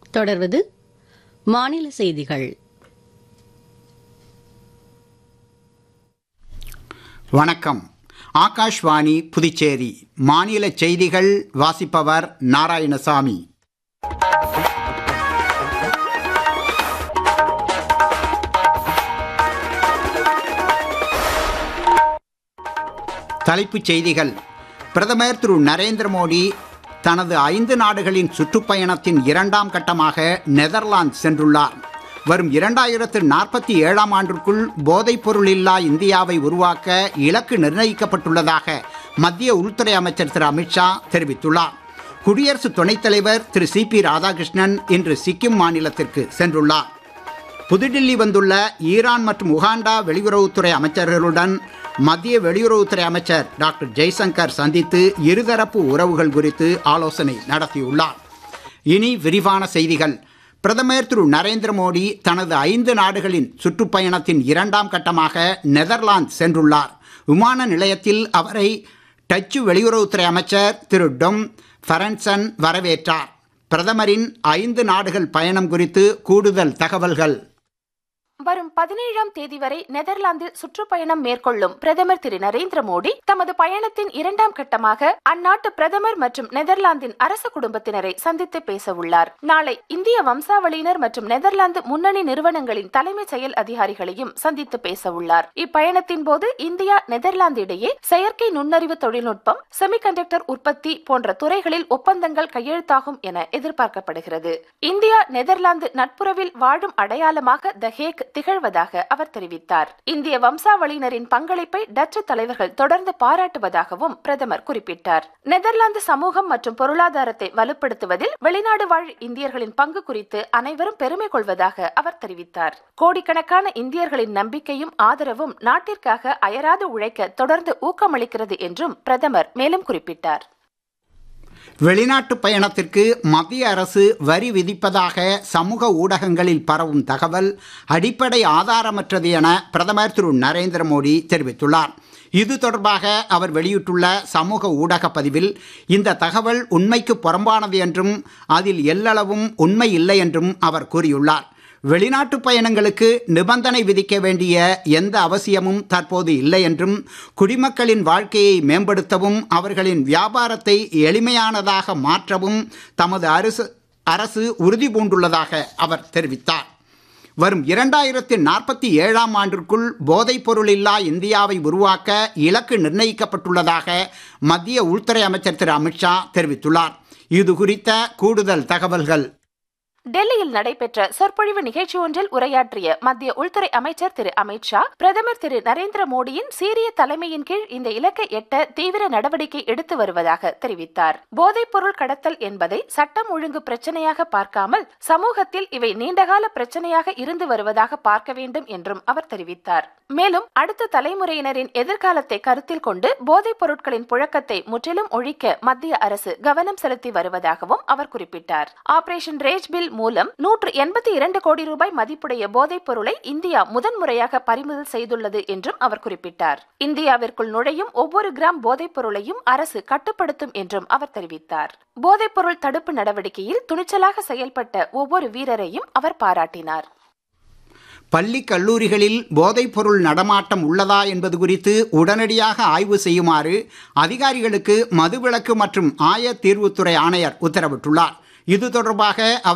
தொடர்வது மாநில செய்திகள் வணக்கம் ஆகாஷ்வாணி புதுச்சேரி மாநில செய்திகள் வாசிப்பவர் நாராயணசாமி தலைப்புச் செய்திகள் பிரதமர் திரு நரேந்திர மோடி தனது ஐந்து நாடுகளின் சுற்றுப்பயணத்தின் இரண்டாம் கட்டமாக நெதர்லாந்து சென்றுள்ளார் வரும் இரண்டாயிரத்து நாற்பத்தி ஏழாம் ஆண்டிற்குள் போதைப் பொருள் இல்லா இந்தியாவை உருவாக்க இலக்கு நிர்ணயிக்கப்பட்டுள்ளதாக மத்திய உள்துறை அமைச்சர் திரு அமித்ஷா தெரிவித்துள்ளார் குடியரசு துணைத் தலைவர் திரு சி பி ராதாகிருஷ்ணன் இன்று சிக்கிம் மாநிலத்திற்கு சென்றுள்ளார் புதுடில்லி வந்துள்ள ஈரான் மற்றும் உகாண்டா வெளியுறவுத்துறை அமைச்சர்களுடன் மத்திய வெளியுறவுத்துறை அமைச்சர் டாக்டர் ஜெய்சங்கர் சந்தித்து இருதரப்பு உறவுகள் குறித்து ஆலோசனை நடத்தியுள்ளார் இனி விரிவான செய்திகள் பிரதமர் திரு நரேந்திர மோடி தனது ஐந்து நாடுகளின் சுற்றுப்பயணத்தின் இரண்டாம் கட்டமாக நெதர்லாந்து சென்றுள்ளார் விமான நிலையத்தில் அவரை டச்சு வெளியுறவுத்துறை அமைச்சர் திரு டொம் ஃபரன்சன் வரவேற்றார் பிரதமரின் ஐந்து நாடுகள் பயணம் குறித்து கூடுதல் தகவல்கள் வரும் பதினேழாம் தேதி வரை நெதர்லாந்தில் சுற்றுப்பயணம் மேற்கொள்ளும் பிரதமர் திரு நரேந்திர மோடி தமது பயணத்தின் இரண்டாம் கட்டமாக அந்நாட்டு பிரதமர் மற்றும் நெதர்லாந்தின் அரச குடும்பத்தினரை சந்தித்து பேச உள்ளார் நாளை இந்திய வம்சாவளியினர் மற்றும் நெதர்லாந்து முன்னணி நிறுவனங்களின் தலைமை செயல் அதிகாரிகளையும் சந்தித்து பேச உள்ளார் இப்பயணத்தின் போது இந்தியா நெதர்லாந்து இடையே செயற்கை நுண்ணறிவு தொழில்நுட்பம் செமிகண்டக்டர் உற்பத்தி போன்ற துறைகளில் ஒப்பந்தங்கள் கையெழுத்தாகும் என எதிர்பார்க்கப்படுகிறது இந்தியா நெதர்லாந்து நட்புறவில் வாழும் அடையாளமாக த ஹேக் திகழ்வதாக அவர் தெரிவித்தார் இந்திய வம்சாவளியினரின் பங்களிப்பை டச்சு தலைவர்கள் தொடர்ந்து பாராட்டுவதாகவும் பிரதமர் குறிப்பிட்டார் நெதர்லாந்து சமூகம் மற்றும் பொருளாதாரத்தை வலுப்படுத்துவதில் வெளிநாடு வாழ் இந்தியர்களின் பங்கு குறித்து அனைவரும் பெருமை கொள்வதாக அவர் தெரிவித்தார் கோடிக்கணக்கான இந்தியர்களின் நம்பிக்கையும் ஆதரவும் நாட்டிற்காக அயராது உழைக்க தொடர்ந்து ஊக்கமளிக்கிறது என்றும் பிரதமர் மேலும் குறிப்பிட்டார் வெளிநாட்டு பயணத்திற்கு மத்திய அரசு வரி விதிப்பதாக சமூக ஊடகங்களில் பரவும் தகவல் அடிப்படை ஆதாரமற்றது என பிரதமர் திரு நரேந்திர மோடி தெரிவித்துள்ளார் இது தொடர்பாக அவர் வெளியிட்டுள்ள சமூக ஊடக பதிவில் இந்த தகவல் உண்மைக்கு புறம்பானது என்றும் அதில் எல்லளவும் உண்மை இல்லை என்றும் அவர் கூறியுள்ளார் வெளிநாட்டு பயணங்களுக்கு நிபந்தனை விதிக்க வேண்டிய எந்த அவசியமும் தற்போது இல்லை என்றும் குடிமக்களின் வாழ்க்கையை மேம்படுத்தவும் அவர்களின் வியாபாரத்தை எளிமையானதாக மாற்றவும் தமது அரசு அரசு உறுதி பூண்டுள்ளதாக அவர் தெரிவித்தார் வரும் இரண்டாயிரத்தி நாற்பத்தி ஏழாம் ஆண்டிற்குள் போதைப் பொருள் இல்லா இந்தியாவை உருவாக்க இலக்கு நிர்ணயிக்கப்பட்டுள்ளதாக மத்திய உள்துறை அமைச்சர் திரு அமித்ஷா தெரிவித்துள்ளார் இது குறித்த கூடுதல் தகவல்கள் டெல்லியில் நடைபெற்ற சொற்பொழிவு நிகழ்ச்சி ஒன்றில் உரையாற்றிய மத்திய உள்துறை அமைச்சர் திரு அமித்ஷா பிரதமர் திரு நரேந்திர மோடியின் சீரிய தலைமையின் கீழ் இந்த இலக்கை எட்ட தீவிர நடவடிக்கை எடுத்து வருவதாக தெரிவித்தார் போதைப் பொருள் கடத்தல் என்பதை சட்டம் ஒழுங்கு பிரச்சனையாக பார்க்காமல் சமூகத்தில் இவை நீண்டகால பிரச்சனையாக இருந்து வருவதாக பார்க்க வேண்டும் என்றும் அவர் தெரிவித்தார் மேலும் அடுத்த தலைமுறையினரின் எதிர்காலத்தை கருத்தில் கொண்டு போதைப் பொருட்களின் புழக்கத்தை முற்றிலும் ஒழிக்க மத்திய அரசு கவனம் செலுத்தி வருவதாகவும் அவர் குறிப்பிட்டார் ஆபரேஷன் ரேஜ் பில் மூலம் நூற்று எண்பத்தி இரண்டு கோடி ரூபாய் மதிப்புடைய போதைப் பொருளை இந்தியா முதன்முறையாக பறிமுதல் செய்துள்ளது என்றும் அவர் குறிப்பிட்டார் இந்தியாவிற்குள் நுழையும் ஒவ்வொரு கிராம் போதைப் பொருளையும் அரசு கட்டுப்படுத்தும் என்றும் அவர் தெரிவித்தார் போதைப் பொருள் தடுப்பு நடவடிக்கையில் துணிச்சலாக செயல்பட்ட ஒவ்வொரு வீரரையும் அவர் பாராட்டினார் பள்ளி கல்லூரிகளில் போதைப் பொருள் நடமாட்டம் உள்ளதா என்பது குறித்து உடனடியாக ஆய்வு செய்யுமாறு அதிகாரிகளுக்கு மதுவிலக்கு மற்றும் ஆய தீர்வுத்துறை ஆணையர் உத்தரவிட்டுள்ளார் இது தொடர்பாக அவர்